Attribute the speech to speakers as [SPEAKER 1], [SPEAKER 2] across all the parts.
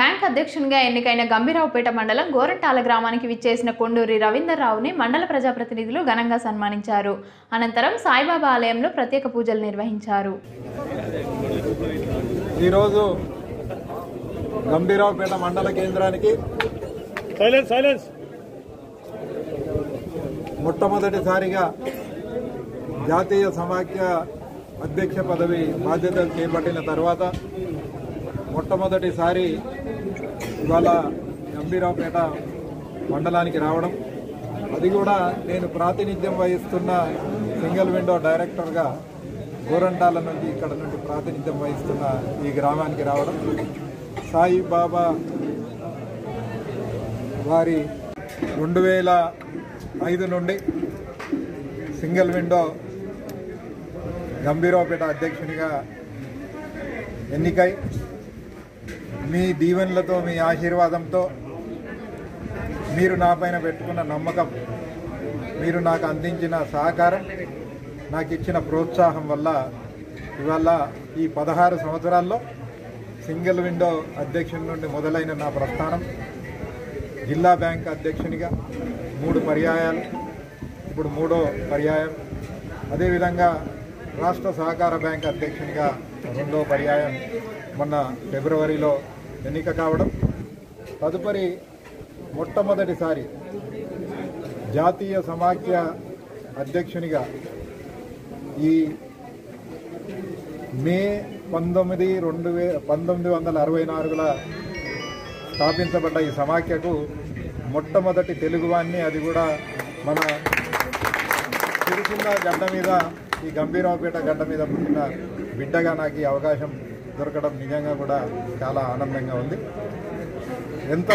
[SPEAKER 1] bank అధ్యక్షునిగా ఎన్నికైన గంభీరావుపేట మండలం గోరంటాల గ్రామానికి విచ్చేసిన కొండూరి రవీందర్ రావుని మండల ప్రజాప్రతినిధులు ఘనంగా సన్మానించారు అనంతరం సాయిబాబా ఆలయంలో ప్రత్యేక పూజలు నిర్వహించారు
[SPEAKER 2] ఈరోజు గంభీరావుపేట మండల కేంద్రానికి
[SPEAKER 3] సైలెన్స్ సైలెన్స్
[SPEAKER 2] మొట్టమొదటిసారిగా జాతీయ సమాఖ్య అధ్యక్ష పదవి బాధ్యతలు చేపట్టిన తర్వాత మొట్టమొదటిసారి ఇవాళ గంభీరావుపేట మండలానికి రావడం అది కూడా నేను ప్రాతినిధ్యం వహిస్తున్న సింగిల్ విండో డైరెక్టర్గా గోరంటాల నుండి ఇక్కడ నుండి ప్రాతినిధ్యం వహిస్తున్న ఈ గ్రామానికి రావడం సాయిబాబా వారి రెండు వేల ఐదు నుండి సింగిల్ విండో గంభీరావుపేట అధ్యక్షునిగా ఎన్నికై మీ దీవెనలతో మీ ఆశీర్వాదంతో మీరు నా పైన పెట్టుకున్న నమ్మకం మీరు నాకు అందించిన సహకారం నాకు ఇచ్చిన ప్రోత్సాహం వల్ల ఇవాళ ఈ పదహారు సంవత్సరాల్లో సింగిల్ విండో అధ్యక్షుని నుండి మొదలైన నా ప్రస్థానం జిల్లా బ్యాంక్ అధ్యక్షునిగా మూడు పర్యాయాలు ఇప్పుడు మూడో పర్యాయం అదేవిధంగా రాష్ట్ర సహకార బ్యాంక్ అధ్యక్షునిగా రెండో పర్యాయం మొన్న ఫిబ్రవరిలో ఎన్నిక కావడం తదుపరి మొట్టమొదటిసారి జాతీయ సమాఖ్య అధ్యక్షునిగా ఈ మే పంతొమ్మిది రెండు వే పంతొమ్మిది వందల అరవై నాలుగుల స్థాపించబడ్డ ఈ సమాఖ్యకు మొట్టమొదటి తెలుగువాన్ని అది కూడా మన సిరిసిల్ల గడ్డ మీద ఈ గంభీరావుపేట గడ్డ మీద పుట్టిన బిడ్డగా నాకు ఈ అవకాశం దొరకడం నిజంగా కూడా చాలా ఆనందంగా ఉంది ఎంత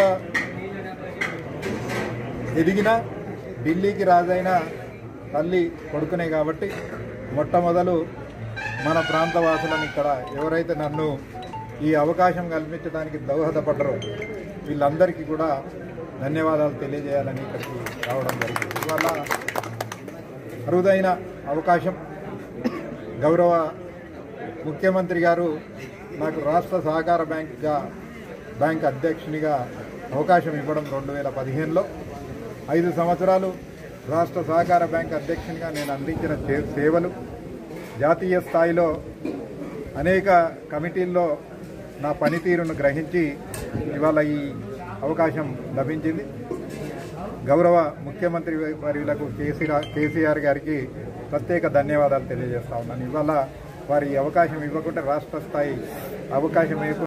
[SPEAKER 2] ఎదిగినా ఢిల్లీకి రాజైన తల్లి కొడుకునే కాబట్టి మొట్టమొదలు మన ప్రాంతవాసులను ఇక్కడ ఎవరైతే నన్ను ఈ అవకాశం కల్పించడానికి దోహదపడ్డరో వీళ్ళందరికీ కూడా ధన్యవాదాలు తెలియజేయాలని ఇక్కడికి రావడం జరిగింది ఇవాళ అరుదైన అవకాశం గౌరవ ముఖ్యమంత్రి గారు నాకు రాష్ట్ర సహకార బ్యాంక్గా బ్యాంక్ అధ్యక్షునిగా అవకాశం ఇవ్వడం రెండు వేల పదిహేనులో ఐదు సంవత్సరాలు రాష్ట్ర సహకార బ్యాంక్ అధ్యక్షునిగా నేను అందించిన సే- సేవలు జాతీయ స్థాయిలో అనేక కమిటీల్లో నా పనితీరును గ్రహించి ఇవాళ ఈ అవకాశం లభించింది గౌరవ ముఖ్యమంత్రి వర్యులకు కేసీఆర్ కేసీఆర్ గారికి ప్రత్యేక ధన్యవాదాలు తెలియజేస్తా ఉన్నాను ఇవాళ వారి ఈ అవకాశం ఇవ్వకుంటే రాష్ట్ర స్థాయి అవకాశం ఇవ్వకుండా